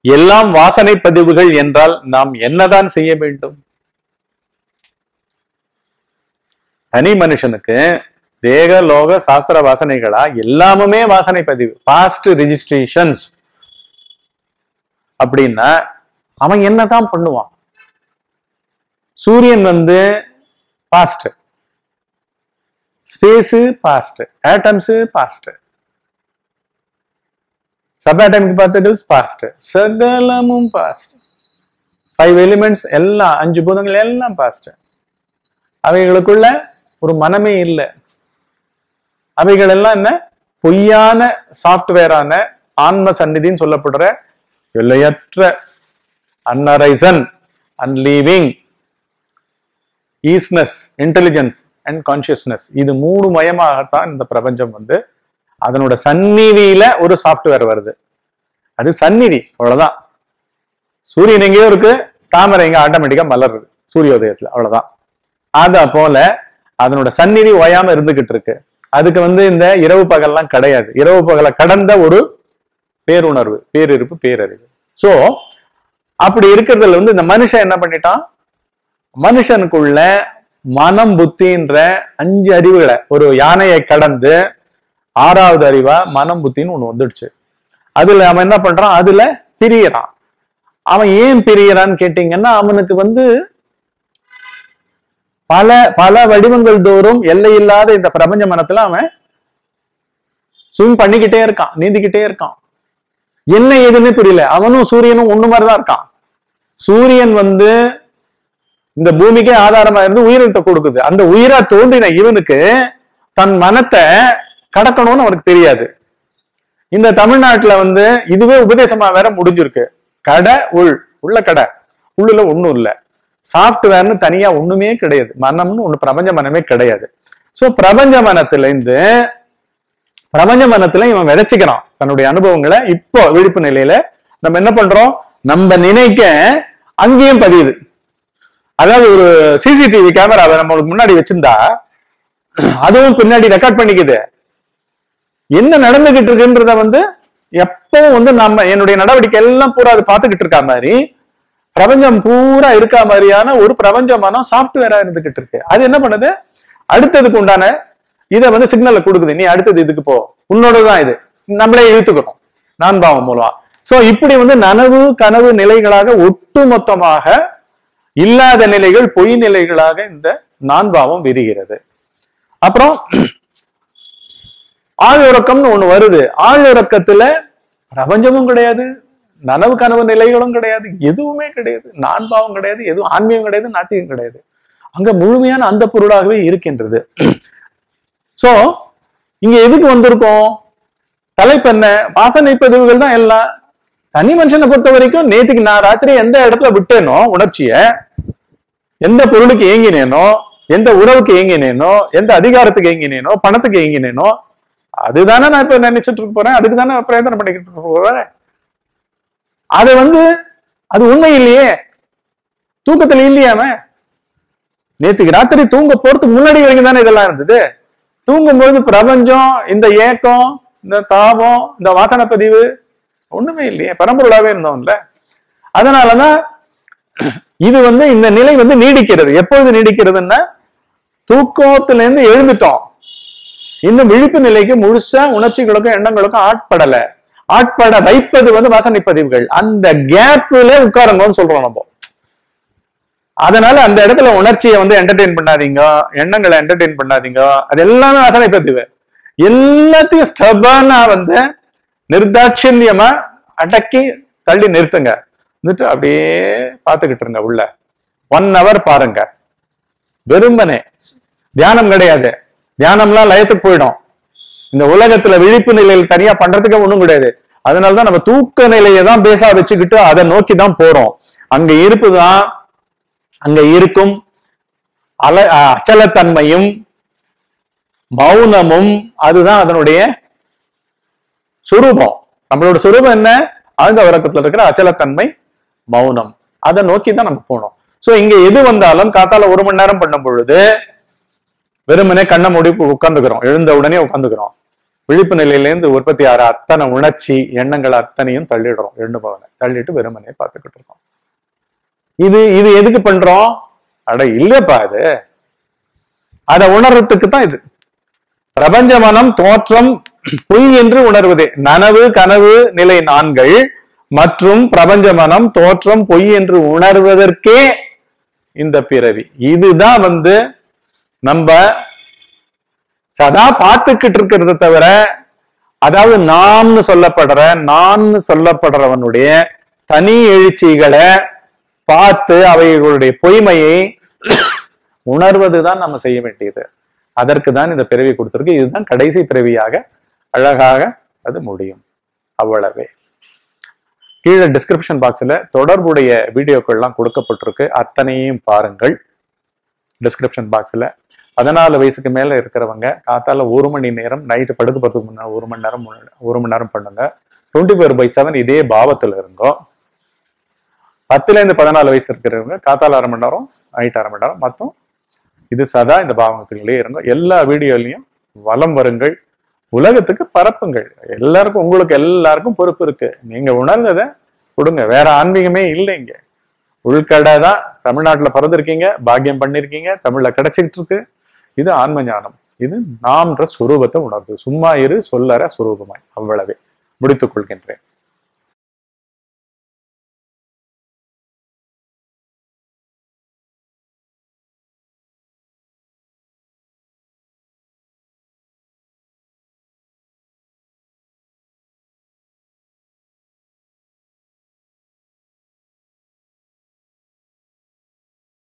எல்லாம் வாசனை பதிவுகள் என்றால் நாம் என்னதான் செய்ய வேண்டும் தனி மனுஷனுக்கு தேக லோக சாஸ்திர வாசனைகளா எல்லாமுமே வாசனை பதிவு பாஸ்ட் ரிஜிஸ்ட்ரேஷன்ஸ் அப்படின்னா அவன் என்னதான் பண்ணுவான் சூரியன் வந்து past space past atoms past subatomic particles past சகலமும் பாஸ்ட் ஃபைவ் எலிமெண்ட்ஸ் எல்லாம் அஞ்சு பூதங்கள் எல்லாம் பாஸ்ட் அவைகளுக்குள்ள ஒரு மனமே இல்லை அவைகள் எல்லாம் என்ன பொய்யான சாஃப்ட்வேரான ஆன்ம சந்நிதின்னு சொல்லப்படுற எல்லையற்ற unarisen unleaving isness intelligence and consciousness இது மூணு மயமாகத்தான் இந்த பிரபஞ்சம் வந்து அதனோட சந்நிதியில ஒரு சாஃப்ட்வேர் வருது அது சந்நிதி அவ்வளவுதான் சூரியன் எங்கேயோ இருக்கு தாமரை எங்க ஆட்டோமேட்டிக்கா மலருது சூரியோதயத்துல அவ்வளவுதான் அத போல அதனோட சந்நிதி ஓயாம இருந்துகிட்டு இருக்கு அதுக்கு வந்து இந்த இரவு பகல்லாம் கிடையாது இரவு பகலை கடந்த ஒரு பேருணர்வு பேரிருப்பு பேரறிவு சோ அப்படி இருக்கிறதுல வந்து இந்த மனுஷன் என்ன பண்ணிட்டான் மனுஷனுக்குள்ள மனம் புத்தின்ற அஞ்சு அறிவுகளை ஒரு யானையை கடந்து ஆறாவது அறிவா மனம் புத்தின்னு ஒண்ணு வந்துடுச்சு அதுல அவன் என்ன பண்றான் அதுல பிரியறான் அவன் ஏன் பிரியறான்னு கேட்டீங்கன்னா அவனுக்கு வந்து பல பல வடிவங்கள் தோறும் எல்லையில்லாத இந்த பிரபஞ்ச மனத்துல அவன் ஸ்விம் பண்ணிக்கிட்டே இருக்கான் நீந்திக்கிட்டே இருக்கான் என்ன ஏதுன்னு புரியல அவனும் சூரியனும் ஒண்ணு மாதிரிதான் இருக்கான் சூரியன் வந்து இந்த பூமிக்கே ஆதாரமா இருந்து உயிரினத்தை கொடுக்குது அந்த உயிரா தோன்றின இவனுக்கு தன் மனத்தை கடக்கணும்னு அவனுக்கு தெரியாது இந்த தமிழ்நாட்டுல வந்து இதுவே உபதேசமா வேற முடிஞ்சிருக்கு கடை உள் உள்ள கடை உள்ளுல ஒண்ணும் இல்ல சாஃப்ட்வேர்னு தனியா ஒண்ணுமே கிடையாது மனம்னு ஒண்ணு பிரபஞ்ச மனமே கிடையாது சோ பிரபஞ்ச மனத்துல இருந்து பிரபஞ்ச மனத்துல இவன் விதைச்சுக்கிறான் தன்னுடைய அனுபவங்களை இப்போ விழிப்பு நிலையில நம்ம என்ன பண்றோம் நம்ம நினைக்க அங்கேயும் பதியுது அதாவது ஒரு சிசிடிவி கேமராவை நம்மளுக்கு முன்னாடி வச்சிருந்தா அதுவும் பின்னாடி ரெக்கார்ட் பண்ணிக்குது என்ன நடந்துகிட்டு இருக்குன்றத வந்து எப்பவும் வந்து நம்ம என்னுடைய நடவடிக்கை எல்லாம் பூரா அது பார்த்துக்கிட்டு இருக்கா மாதிரி பிரபஞ்சம் பூரா இருக்கா மாதிரியான ஒரு பிரபஞ்ச மனம் சாஃப்ட்வேரா இருந்துகிட்டு இருக்கு அது என்ன பண்ணுது அடுத்ததுக்கு உண்டான இதை வந்து சிக்னலை கொடுக்குது நீ அடுத்தது இதுக்கு போ உன்னோடதான் இது நம்மளே இழுத்துக்கணும் நான் பாவம் மூலம் சோ இப்படி வந்து நனவு கனவு நிலைகளாக ஒட்டுமொத்தமாக இல்லாத நிலைகள் பொய் நிலைகளாக இந்த நான்பாவம் விரிகிறது அப்புறம் ஆழ்உறக்கம்னு ஒண்ணு வருது ஆழ்உறக்கத்துல பிரபஞ்சமும் கிடையாது நனவு கனவு நிலைகளும் கிடையாது எதுவுமே கிடையாது நான்பாவம் கிடையாது எதுவும் ஆன்மீகம் கிடையாது நாத்திகம் கிடையாது அங்க முழுமையான அந்த பொருளாகவே இருக்கின்றது சோ இங்க எதுக்கு வந்திருக்கோம் தலைப்பு என்ன வாசனை பதிவுகள் தான் எல்லாம் தனி மனுஷனை பொறுத்த வரைக்கும் நேத்துக்கு நான் ராத்திரி எந்த இடத்துல விட்டேனோ உணர்ச்சிய எந்த பொருளுக்கு ஏங்கினேனோ எந்த உறவுக்கு ஏங்கினேனோ எந்த அதிகாரத்துக்கு ஏங்கினேனோ பணத்துக்கு ஏங்கினேனோ அதுதானே நான் இப்ப நினைச்சிட்டு இருக்க போறேன் அதுக்கு தானே பிரயத்தனம் பண்ணிக்கிட்டு இருக்க போறேன் அது வந்து அது உண்மை இல்லையே தூக்கத்துல இல்லையாம நேத்துக்கு ராத்திரி தூங்க போறதுக்கு முன்னாடி வரைக்கும் தானே இதெல்லாம் இருந்தது தூங்கும்போது பிரபஞ்சம் இந்த ஏக்கம் இந்த தாபம் இந்த வாசனை பதிவு ஒண்ணுமே இல்லையே பரம்பொருளாவே இருந்தோம்ல அதனாலதான் இது வந்து இந்த நிலை வந்து நீடிக்கிறது எப்பொழுது நீடிக்கிறதுன்னா தூக்கத்துல இருந்து எழுந்துட்டோம் இன்னும் விழிப்பு நிலைக்கு முழுசா உணர்ச்சிகளுக்கும் எண்ணங்களுக்கும் ஆட்படல ஆட்பட வைப்பது வந்து வாசனை பதிவுகள் அந்த கேப்ல உட்காருங்கன்னு சொல்றோம் நம்ம அதனால அந்த இடத்துல உணர்ச்சியை வந்து என்டர்டெயின் பண்ணாதீங்க எண்ணங்களை என்டர்டெயின் பண்ணாதீங்க அது எல்லாமே வாசனை பதிவு எல்லாத்தையும் ஸ்டபனா வந்து நிர்தாட்சியமா அடக்கி தள்ளி நிறுத்துங்க நிறுத்து அப்படியே பார்த்துக்கிட்டு இருங்க உள்ள ஒன் ஹவர் பாருங்க வெறுமனே தியானம் கிடையாது தியானம்லாம் லயத்துக்கு போயிடும் இந்த உலகத்துல விழிப்பு நிலையில் தனியா பண்றதுக்கு ஒண்ணும் கிடையாது அதனாலதான் நம்ம தூக்க நிலையை தான் பேசா வச்சுக்கிட்டு அதை நோக்கி தான் போறோம் அங்க இருப்புதான் அங்க இருக்கும் அல அஹ் அச்சலத்தன்மையும் மௌனமும் அதுதான் அதனுடைய சுரூபம் நம்மளோட சுரூபம் என்ன ஆழ்ந்த உறக்கத்துல இருக்கிற அச்சலத்தன்மை மௌனம் அதை நோக்கி தான் நம்ம போனோம் சோ இங்க எது வந்தாலும் காத்தால ஒரு மணி நேரம் பண்ணும் பொழுது வெறுமனே கண்ணை மூடி உட்காந்துக்கிறோம் எழுந்த உடனே உட்காந்துக்கிறோம் விழிப்பு நிலையிலேருந்து உற்பத்தி ஆகிற அத்தனை உணர்ச்சி எண்ணங்கள் அத்தனையும் தள்ளிடுறோம் எண்ணு பவனை தள்ளிட்டு வெறுமனையை பார்த்துக்கிட்டு இருக்கோம் இது இது எதுக்கு பண்றோம் அட இல்லப்பா இது அதை உணர்றதுக்கு தான் இது பிரபஞ்ச மனம் தோற்றம் பொய் என்று உணர்வதே நனவு கனவு நிலை நான்கள் மற்றும் பிரபஞ்ச மனம் தோற்றம் பொய் என்று உணர்வதற்கே இந்த பிறவி இதுதான் வந்து நம்ம சதா பார்த்துக்கிட்டு இருக்கிறத தவிர அதாவது நான்னு சொல்லப்படுற நான்னு சொல்லப்படுறவனுடைய தனி எழுச்சிகளை பார்த்து அவைகளுடைய பொய்மையை உணர்வதுதான் நம்ம செய்ய வேண்டியது அதற்கு தான் இந்த பிறவி கொடுத்திருக்கு இதுதான் கடைசி பிறவியாக அழகாக அது முடியும் அவ்வளவே கீழே டிஸ்கிரிப்ஷன் பாக்ஸ்ல தொடர்புடைய வீடியோக்கள்லாம் கொடுக்கப்பட்டிருக்கு அத்தனையும் பாருங்கள் டிஸ்கிரிப்ஷன் பாக்ஸ்ல பதினாலு வயசுக்கு மேல இருக்கிறவங்க காத்தால ஒரு மணி நேரம் நைட்டு படுக்க போறதுக்கு முன்னாடி ஒரு மணி நேரம் முன்னாடி- ஒரு மணி நேரம் பண்ணுங்க டுவெண்ட்டி ஃபோர் பை செவன் இதே பாவத்துல இருங்கோ பத்துல இருந்து பதினாலு வயசு இருக்கிறவங்க காத்தால அரை மணி நேரம் நைட் அரை மணி நேரம் மொத்தம் இது சதா இந்த பாவத்திலே இருங்க எல்லா வீடியோலையும் வலம் வருங்கள் உலகத்துக்கு பரப்புங்கள் எல்லாருக்கும் உங்களுக்கு எல்லாருக்கும் பொறுப்பு இருக்கு நீங்க உணர்ந்ததை கொடுங்க வேற ஆன்மீகமே இல்லை இங்க உள்கடை தான் தமிழ்நாட்டுல பிறந்திருக்கீங்க பாக்கியம் பண்ணிருக்கீங்க தமிழ்ல கிடைச்சிட்டு இருக்கு இது ஆன்ம ஞானம் இது நாம்ன்ற சுரூபத்தை உணர்து சும்மா இரு சொல்லற சுரூபமாய் அவ்வளவே முடித்துக் கொள்கின்றேன்